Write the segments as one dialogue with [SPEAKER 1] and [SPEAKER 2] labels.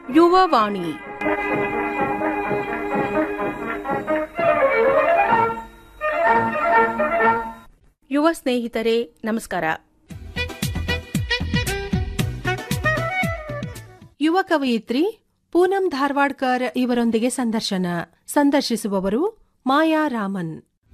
[SPEAKER 1] ಯುವವಾಣಿ ಯುವ ಸ್ನೇಹಿತರೆ ನಮಸ್ಕಾರ
[SPEAKER 2] ಯುವ ಕವಯಿತ್ರಿ ಪೂನಂ ಧಾರವಾಡ್ಕರ್ ಇವರೊಂದಿಗೆ ಸಂದರ್ಶನ ಸಂದರ್ಶಿಸುವವರು ಮಾಯಾ ರಾಮನ್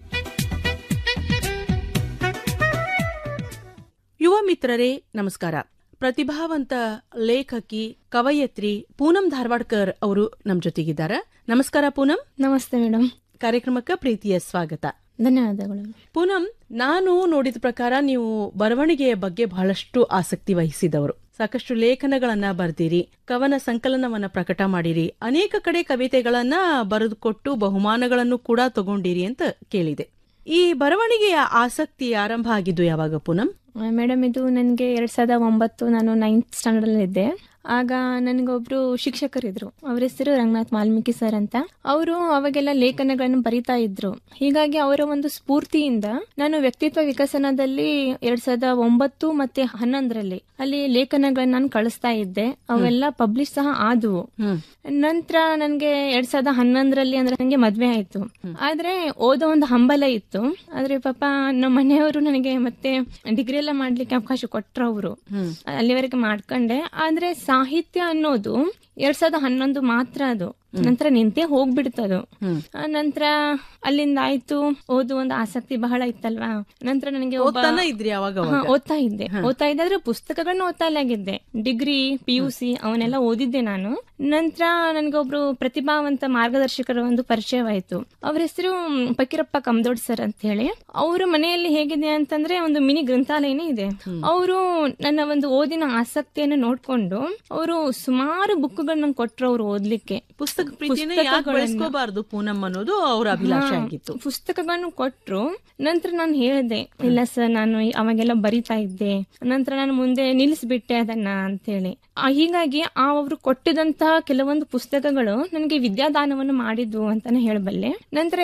[SPEAKER 1] ಯುವ ಮಿತ್ರರೇ ನಮಸ್ಕಾರ ಪ್ರತಿಭಾವಂತ ಲೇಖಕಿ ಕವಯತ್ರಿ ಪೂನಂ ಧಾರವಾಡ್ಕರ್ ಅವರು ನಮ್ ಜೊತೆಗಿದ್ದಾರೆ ನಮಸ್ಕಾರ ಪೂನಂ
[SPEAKER 3] ನಮಸ್ತೆ ಮೇಡಮ್
[SPEAKER 1] ಕಾರ್ಯಕ್ರಮಕ್ಕೆ ಪ್ರೀತಿಯ ಸ್ವಾಗತ
[SPEAKER 3] ಧನ್ಯವಾದಗಳು
[SPEAKER 1] ಪೂನಂ ನಾನು ನೋಡಿದ ಪ್ರಕಾರ ನೀವು ಬರವಣಿಗೆಯ ಬಗ್ಗೆ ಬಹಳಷ್ಟು ಆಸಕ್ತಿ ವಹಿಸಿದವರು ಸಾಕಷ್ಟು ಲೇಖನಗಳನ್ನ ಬರ್ದಿರಿ ಕವನ ಸಂಕಲನವನ್ನ ಪ್ರಕಟ ಮಾಡಿರಿ ಅನೇಕ ಕಡೆ ಕವಿತೆಗಳನ್ನ ಬರೆದುಕೊಟ್ಟು ಬಹುಮಾನಗಳನ್ನು ಕೂಡ ತಗೊಂಡಿರಿ ಅಂತ ಕೇಳಿದೆ ಈ ಬರವಣಿಗೆಯ ಆಸಕ್ತಿ ಆರಂಭ ಆಗಿದ್ದು ಯಾವಾಗ ಪೂನಂ
[SPEAKER 3] ಮೇಡಮ್ ಇದು ನನಗೆ ಎರಡ್ ಸಾವಿರದ ಒಂಬತ್ತು ನಾನು ನೈನ್ತ್ ಸ್ಟ್ಯಾಂಡರ್ಡ್ ಅಲ್ಲಿ ಇದ್ದೆ ಆಗ ನನಗೊಬ್ರು ಶಿಕ್ಷಕರಿದ್ರು ಅವ್ರ ಹೆಸರು ರಂಗನಾಥ್ ವಾಲ್ಮೀಕಿ ಸರ್ ಅಂತ ಅವರು ಅವಾಗೆಲ್ಲ ಲೇಖನಗಳನ್ನು ಬರಿತಾ ಇದ್ರು ಹೀಗಾಗಿ ಅವರ ಒಂದು ಸ್ಫೂರ್ತಿಯಿಂದ ನಾನು ವ್ಯಕ್ತಿತ್ವ ವಿಕಸನದಲ್ಲಿ ಎರಡ್ ಸಾವಿರದ ಒಂಬತ್ತು ಮತ್ತೆ ಹನ್ನೊಂದರಲ್ಲಿ ಅಲ್ಲಿ ಲೇಖನಗಳನ್ನ ನಾನು ಕಳಿಸ್ತಾ ಇದ್ದೆ ಅವೆಲ್ಲ ಪಬ್ಲಿಷ್ ಸಹ ಆದವು ನಂತರ ನನ್ಗೆ ಎರಡ್ ಸಾವಿರದ ಹನ್ನೊಂದರಲ್ಲಿ ಅಂದ್ರೆ ನನಗೆ ಮದ್ವೆ ಆಯ್ತು ಆದ್ರೆ ಓದೋ ಒಂದು ಹಂಬಲ ಇತ್ತು ಆದ್ರೆ ಪಾಪ ನಮ್ಮ ಮನೆಯವರು ನನಗೆ ಮತ್ತೆ ಡಿಗ್ರಿ ಎಲ್ಲ ಮಾಡ್ಲಿಕ್ಕೆ ಅವಕಾಶ ಕೊಟ್ರು ಅವರು ಅಲ್ಲಿವರೆಗೆ ಮಾಡ್ಕೊಂಡೆ ಆದ್ರೆ ಸಾಹಿತ್ಯ ಅನ್ನೋದು ಎರಡ್ ಸಾವಿರದ ಹನ್ನೊಂದು ಮಾತ್ರ ಅದು ನಂತರ ನಿಂತೇ ಹೋಗ್ಬಿಡ್ತದು ಆ ನಂತರ ಅಲ್ಲಿಂದ ಆಯ್ತು ಓದು ಒಂದು ಆಸಕ್ತಿ ಬಹಳ ಇತ್ತಲ್ವಾ ನಂತರ ನನಗೆ ಒಬ್ಬ
[SPEAKER 1] ಓದ್ತಾನ ಇದ್ರಿ ಅವಾಗ
[SPEAKER 3] ಹಾ, ಓದ್ತಾ ಇದ್ದೆ ಓದ್ತಾ ಇದ್ದೆ ಆದ್ರೆ ಪುಸ್ತಕಗಳನ್ನ ಓದ್ತಾ ಇಲ್ಲಾಗಿದ್ದೆ ಡಿಗ್ರಿ ಪಿ ಯು ಸಿ ಅವನ್ನೆಲ್ಲ ಓದಿದ್ದೆ ನಾನು ನಂತರ ನನಗೆ ಒಬ್ರು ಪ್ರತಿಭಾವಂತ ಮಾರ್ಗದರ್ಶಕರ ಒಂದು ಪರಿಚಯವಾಯ್ತು ಅವ್ರ ಹೆಸರು ಫಕೀರಪ್ಪ ಕಮ್ದೋಡ್ ಸರ್ ಅಂತ ಹೇಳಿ ಅವ್ರ ಮನೆಯಲ್ಲಿ ಹೇಗಿದೆ ಅಂತಂದ್ರೆ ಒಂದು ಮಿನಿ ಗ್ರಂಥಾಲಯನೇ ಇದೆ ಅವರು ನನ್ನ ಒಂದು ಓದಿನ ಆಸಕ್ತಿಯನ್ನು ನೋಡ್ಕೊಂಡು ಅವರು ಸುಮಾರು ಬುಕ್ಗಳನ್ನ ಕೊಟ್ರು ಅವ್ರು ಓದ್ಲಿಕ್ಕೆ
[SPEAKER 1] ಪುಸ್ತಕ ಪ್ರೀತಿನ ಯಾಕೆ ಬೆಳೆಸ್ಕೋಬಾರ್ದು ಪೂನಂ ಅನ್ನೋದು ಅವರ ಅಭಿಲಾಷೆ ಆಗಿತ್ತು
[SPEAKER 3] ಪುಸ್ತಕಗಳನ್ನು ಕೊಟ್ರು ನಂತರ ನಾನು ಹೇಳಿದೆ ಇಲ್ಲ ಸರ್ ನಾನು ಅವಾಗೆಲ್ಲ ಬರಿತಾ ಇದ್ದೆ ನಂತರ ನಾನು ಮುಂದೆ ನಿಲ್ಲಿಸ್ಬಿಟ್ಟೆ ಅದನ್ನ ಅಂತೇಳಿ ಆ, ಹೀಗಾಗಿ ಆ ಅವರು ಕೊಟ್ಟಿದಂತಹ ಕೆಲವೊಂದು ಪುಸ್ತಕಗಳು ನನಗೆ ವಿದ್ಯಾದಾನವನ್ನು ಮಾಡಿದ್ವು ಅಂತಾನೆ ಹೇಳಬಲ್ಲೆ ನಂತರ